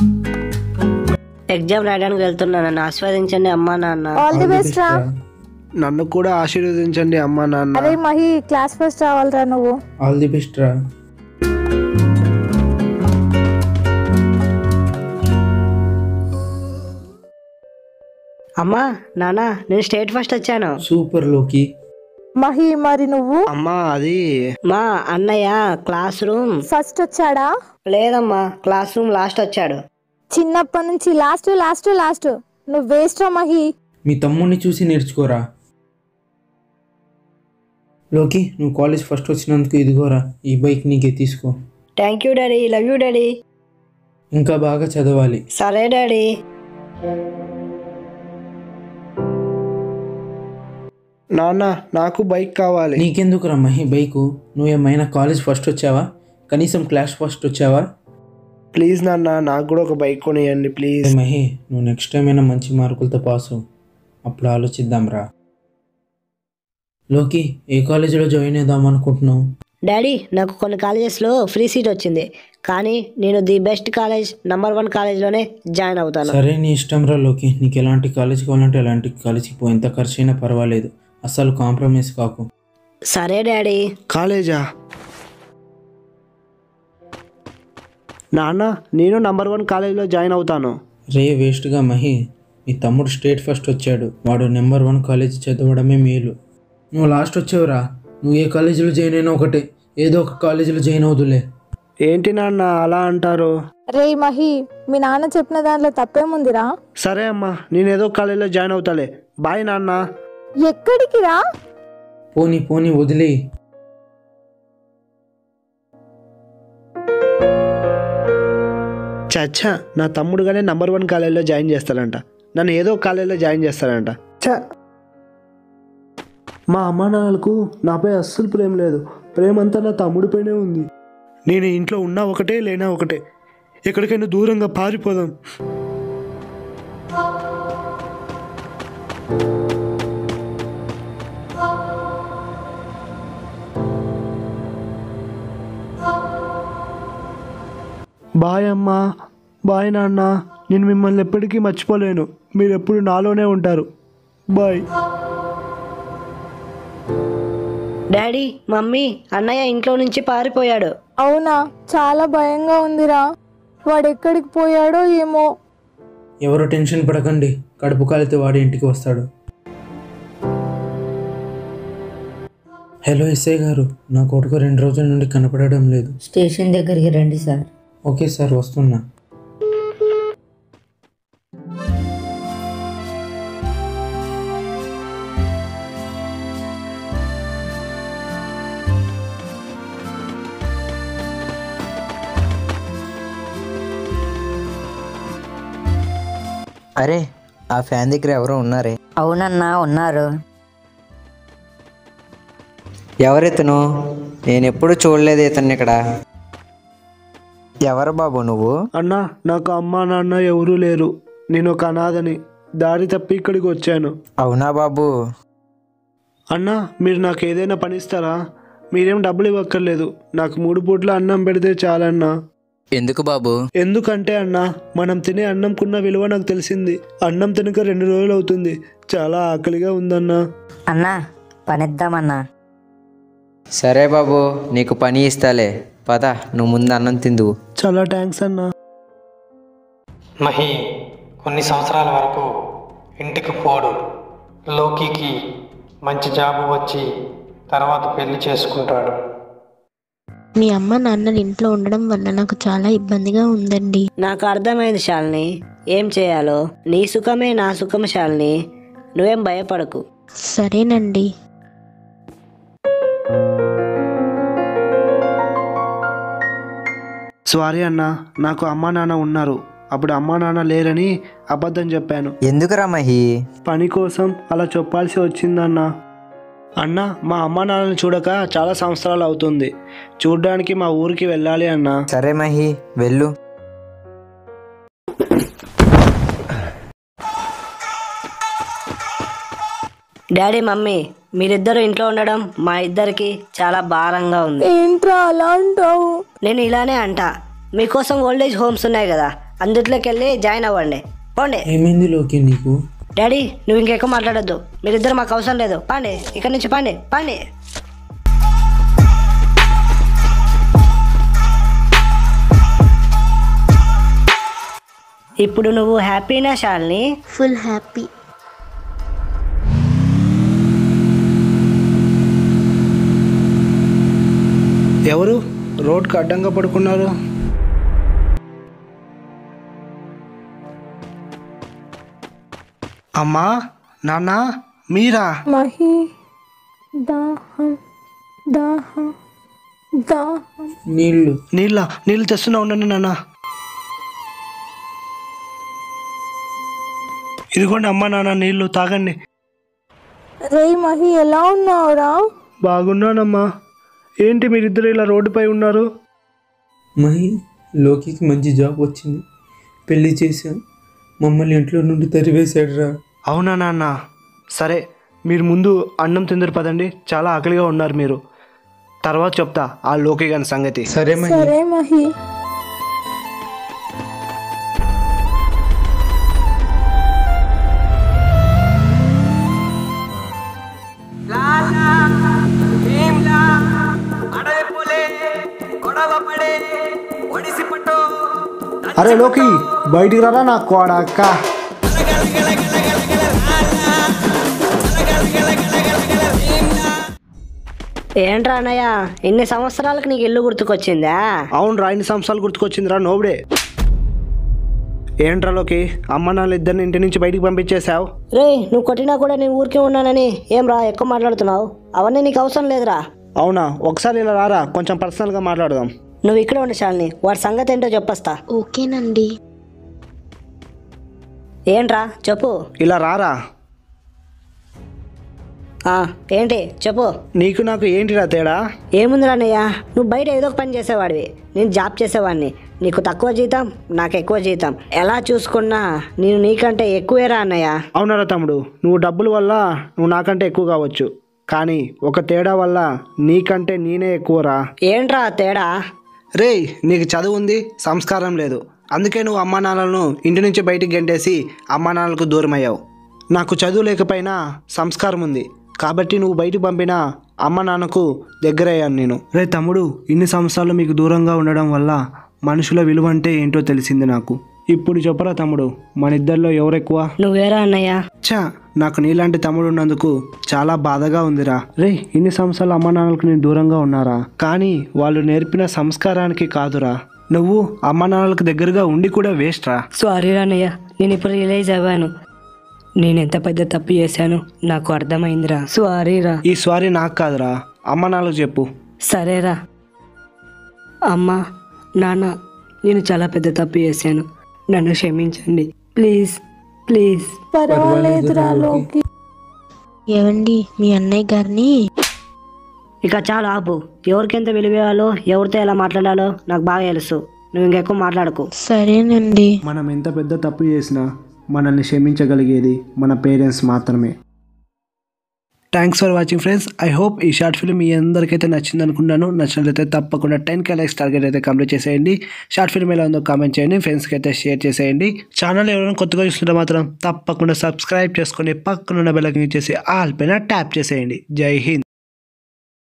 Exam రాయడానికి వెళ్తున్నాను నన్ను ఆస్వాదించండి అమ్మా నాన్న ఆల్ ది బెస్ట్ రా నన్ను కూడా ఆశీర్వదించండి అమ్మా నాన్న అరే మహి క్లాస్ ఫస్ట్ రావాలిరా నువ్వు ఆల్ ది బెస్ట్ రా అమ్మా నాన్న నేను స్టేట్ ఫస్ట్ వచ్చాను సూపర్ లోకి మహి మరి నువ్వు అమ్మా అది మా అన్నయ్య క్లాస్ రూమ్ ఫస్ట్ వచ్చాడా లేదమ్మా క్లాస్ రూమ్ లాస్ట్ వచ్చాడు చిన్నప్పటి నుంచి లాస్ట్ లాస్ట్ లాస్ట్ నువ్వు వేస్ట్ రా మహి మీ తమ్ముడిని చూసి నేర్చుకోరా లోకి నువ్వు కాలేజ్ ఫస్ట్ వచ్చినందుకు ఇదిగోరా ఈ బైక్ నీకే తీసుకో thank you daddy love you daddy ఇంకా బాగా చదవాలి సరే డాడీ నాన్న నాకు బైక్ కావాలి నీకెందుకురా మహి బైకు నువ్వేమైనా కాలేజ్ ఫస్ట్ వచ్చావా కనీసం క్లాస్ ఫస్ట్ వచ్చావా ప్లీజ్ నాన్న నాకు కూడా ఒక బైక్ కొనియండి ప్లీజ్ ఏ మహి నువ్వు నెక్స్ట్ టైం అయినా మంచి మార్కులతో పాసు అప్పుడు ఆలోచిద్దాం రా లోకి ఏ కాలేజీలో జాయిన్ అవుదాం అనుకుంటున్నావు డాడీ నాకు కొన్ని కాలేజెస్లో ఫ్రీ సీట్ వచ్చింది కానీ నేను the best college number one కాలేజ్లోనే జాయిన్ అవుతాను సరే నీ ఇష్టం రా లోకి నీకు ఎలాంటి కాలేజ్ కావాలంటే ఎలాంటి కాలేజీకి పో ఎంత ఖర్చు అయినా పర్వాలేదు అస్సలు కాంప్రమైజ్ కాకు సరే డాడీ కాలేజా నాన్న నేను నంబర్ వన్ కాలేజీలో జాయిన్ అవుతాను రే వేస్ట్గా మహి మీ తమ్ముడు స్టేట్ ఫస్ట్ వచ్చాడు వాడు నెంబర్ వన్ కాలేజ్ చదవడమే మేలు నువ్వు లాస్ట్ వచ్చావురా నువ్వు ఏ కాలేజీలో జాయిన్ అయినా ఒకటే ఏదో ఒక కాలేజీలో జాయిన్ అవుదులే ఏంటి నాన్న అలా అంటారు రే మహి మీ నాన్న చెప్పిన దాంట్లో తప్పేముందిరా సరే అమ్మా నేను ఏదో కాలేజీలో జాయిన్ అవుతాలే బాయ్ నాన్న ఎక్కడికి రా పోనీ పోనీ వదిలే చచ్చా నా తమ్ముడుగానే నంబర్ వన్ కాలేజీలో జాయిన్ చేస్తాడంట నన్ను ఏదో ఒక కాలేజీలో జాయిన్ చేస్తాడంట ఛ! మా అమ్మా నాన్నలకు నాపై అస్సలు ప్రేమ లేదు ప్రేమ అంతా నా తమ్ముడిపైనే ఉంది నేను ఇంట్లో ఉన్నా ఒకటే లేనా ఒకటే ఎక్కడికైనా దూరంగా పారిపోదాం బాయ్ అమ్మా బాయ్ నాన్న నేను మిమ్మల్ని ఎప్పటికీ మర్చిపోలేను మీరు ఎప్పుడు నాలోనే ఉంటారు బాయ్ డాడీ మమ్మీ అన్నయ్య ఇంట్లో నుంచి పారిపోయాడు అవునా చాలా భయంగా ఉందిరా వాడు ఎక్కడికి పోయాడో ఏమో ఎవరు టెన్షన్ పడకండి కడుపు కాలితే వాడి ఇంటికి వస్తాడు హలో ఎస్ఐ గారు నా కొడుకు రెండు రోజుల నుండి కనపడడం లేదు స్టేషన్ దగ్గరికి రండి సార్ ఓకే సార్ వస్తున్నా అరే ఆ ఫ్యాన్ దగ్గర ఎవరో ఉన్నారే అవునన్నా ఉన్నారు ఎవరితను నేను ఎప్పుడు చూడలేదు ఇతన్ని ఇక్కడ ఎవరు బాబు నువ్వు అన్నా నాకు అమ్మా నాన్న ఎవరూ లేరు నేను ఒక అనాథని దారి తప్పి ఇక్కడికి వచ్చాను అవునా బాబు అన్నా మీరు నాకు ఏదైనా పని ఇస్తారా మీరేం డబ్బులు ఇవ్వక్కర్లేదు నాకు మూడు పూట్ల అన్నం పెడితే చాలన్నా ఎందుకు బాబు ఎందుకంటే అన్నా మనం తినే అన్నంకున్న విలువ నాకు తెలిసింది అన్నం తినక రెండు రోజులు అవుతుంది చాలా ఆకలిగా ఉందన్నా అన్నా పనిద్దామన్నా సరే బాబు నీకు పని ఇస్తాలే పద నువ్వు ముందు అన్నం తిందువు చాలా థ్యాంక్స్ అన్నా మహి కొన్ని సంవత్సరాల వరకు ఇంటికి పోడు లోకికి మంచి జాబు వచ్చి తర్వాత పెళ్లి చేసుకుంటాడు మీ అమ్మ నాన్నలు ఇంట్లో ఉండడం వల్ల నాకు చాలా ఇబ్బందిగా ఉందండి నాకు అర్థమైంది శాలిని ఏం చేయాలో నీ సుఖమే నా సుఖం శాలిని నువ్వేం భయపడకు సరేనండి సారీ అన్నా నాకు అమ్మా నాన్న ఉన్నారు అప్పుడు అమ్మా నాన్న లేరని అబద్ధం చెప్పాను ఎందుకురా మహి పని కోసం అలా చెప్పాల్సి వచ్చిందన్నా అన్న మా అమ్మా నాన్నని చూడక చాలా సంవత్సరాలు అవుతుంది చూడ్డానికి మా ఊరికి వెళ్ళాలి అన్నా సరే మహి వెళ్ళు డాడీ మమ్మీ మీరిద్దరు ఇంట్లో ఉండడం మా ఇద్దరికి చాలా భారంగా ఉంది ఏంట్రా అలా అంటావు నేను ఇలానే అంటా మీకోసం ఓల్డేజ్ హోమ్స్ ఉన్నాయి కదా అందుట్లోకి వెళ్ళి జాయిన్ అవ్వండి పోండి ఏమైంది లోకి నీకు డాడీ నువ్వు ఇంకెక్కువ మాట్లాడొద్దు మీరిద్దరు మాకు అవసరం లేదు పాండి ఇక్కడి నుంచి పాండి పాండి ఇప్పుడు నువ్వు హ్యాపీనా శాలిని ఫుల్ హ్యాపీ ఎవరు రోడ్కి అడ్డంగా పడుకున్నారు అమ్మా నాన్న మీరా మహి దాహం దాహం దాహం నీళ్ళు నీళ్ళ నీళ్ళు తెస్తున్నా ఉండండి నాన్న ఇదిగోండి అమ్మా నాన్న నీళ్ళు తాగండి రే మహి ఎలా ఉన్నావురా బాగున్నానమ్మా ఏంటి మీరిద్దరు ఇలా రోడ్డుపై ఉన్నారు మహి లోకికి మంచి జాబ్ వచ్చింది పెళ్లి చేశాం మమ్మల్ని ఇంట్లో నుండి తరివేశాడురా అవునా నాన్న సరే మీరు ముందు అన్నం తిందరు పదండి చాలా ఆకలిగా ఉన్నారు మీరు తర్వాత చెప్తా ఆ లోకి గారి సంగతి సరే మహి సరే మహి అరే లోకి బయటికి రారా నా కోడక్క ఏంట్రా అన్నయ్య ఇన్ని సంవత్సరాలకు నీకు ఇల్లు గుర్తుకొచ్చిందా అవును రా ఇన్ని సంవత్సరాలు గుర్తుకొచ్చిందిరా నోబడే ఏంట్రా లోకి అమ్మ నాన్న ఇద్దరిని ఇంటి నుంచి బయటికి పంపించేశావు రే నువ్వు కొట్టినా కూడా నేను ఊరికే ఉన్నానని ఏం రా ఎక్కువ మాట్లాడుతున్నావు అవన్నీ నీకు అవసరం లేదురా అవునా ఒకసారి ఇలా రారా కొంచెం పర్సనల్గా మాట్లాడదాం నువ్వు ఇక్కడే ఉండి శాలిని వాడి సంగతి ఏంటో చెప్పొస్తా ఓకేనండి ఏంట్రా చెప్పు ఇలా రారా ఆ, ఏంటి చెప్పు నీకు నాకు ఏంటిరా తేడా ఏముందిరా అన్నయ్య నువ్వు బయట ఏదో ఒక పని చేసేవాడివి నేను జాబ్ చేసేవాడిని నీకు తక్కువ జీతం నాకు ఎక్కువ జీతం ఎలా చూసుకున్నా నేను నీకంటే ఎక్కువేరా అన్నయ్య అవునరా తమ్ముడు నువ్వు డబ్బుల వల్ల నువ్వు నాకంటే ఎక్కువ కావచ్చు కానీ ఒక తేడా వల్ల నీకంటే నేనే ఎక్కువరా ఏంట్రా ఆ తేడా రేయ్ నీకు చదువు ఉంది సంస్కారం లేదు అందుకే నువ్వు అమ్మా నాన్నలను ఇంటి నుంచి బయటికి గెంటేసి అమ్మా నాన్నలకు దూరం అయ్యావు నాకు చదువు లేకపోయినా సంస్కారం ఉంది కాబట్టి నువ్వు బయటికి పంపినా అమ్మ నాన్నకు దగ్గరయ్యాను నేను రే తమ్ముడు ఇన్ని సంవత్సరాలు మీకు దూరంగా ఉండడం వల్ల మనుషుల విలువ అంటే ఏంటో తెలిసింది నాకు ఇప్పుడు చెప్పరా తమ్ముడు మన ఇద్దరిలో ఎవరెక్కువ నువ్వేరా అన్నయ్య చా నాకు నీలాంటి తమ్ముడు ఉన్నందుకు చాలా బాధగా ఉందిరా రే ఇన్ని సంవత్సరాలు అమ్మ నాన్నలకు నేను దూరంగా ఉన్నారా కానీ వాళ్ళు నేర్పిన సంస్కారానికి కాదురా నువ్వు అమ్మ నాన్నలకు దగ్గరగా ఉండి కూడా వేస్ట్ రా సారీ అన్నయ్య నేను ఇప్పుడు రియలైజ్ అవ్వాను నేను ఎంత పెద్ద తప్పు చేశాను నాకు అర్థమైందిరా సారీరా ఈ స్వారీ నాకు కాదురా అమ్మ నాన్నలకు చెప్పు సరేరా అమ్మా నాన్న నేను చాలా పెద్ద తప్పు చేశాను నన్ను క్షమించండి ప్లీజ్ ప్లీజ్ పర్వాలేదురా లోకి ఏవండి మీ అన్నయ్య గారిని ఇక చాలా ఆపు ఎవరికి ఎంత విలువేయాలో ఎవరితో ఎలా మాట్లాడాలో నాకు బాగా తెలుసు నువ్వు ఇంకెక్కువ మాట్లాడకు సరేనండి మనం ఎంత పెద్ద తప్పు చేసినా మనల్ని క్షమించగలిగేది మన పేరెంట్స్ మాత్రమే thanks for watching friends I hope ఈ షార్ట్ ఫిల్మ్ మీ అందరికైతే నచ్చింది అనుకున్నాను నచ్చినట్లయితే తప్పకుండా టెన్ కే లైక్స్ టార్గెట్ అయితే కంప్లీట్ చేసేయండి షార్ట్ ఫిల్మ్ ఎలా ఉందో కామెంట్ చేయండి ఫ్రెండ్స్కి అయితే షేర్ చేసేయండి ఛానల్ ఎవరైనా కొత్తగా చూస్తుంటే మాత్రం తప్పకుండా సబ్స్క్రైబ్ చేసుకొని పక్కనున్న బెల్లకి చేసి ఆల్ పైన ట్యాప్ చేసేయండి జై హింద్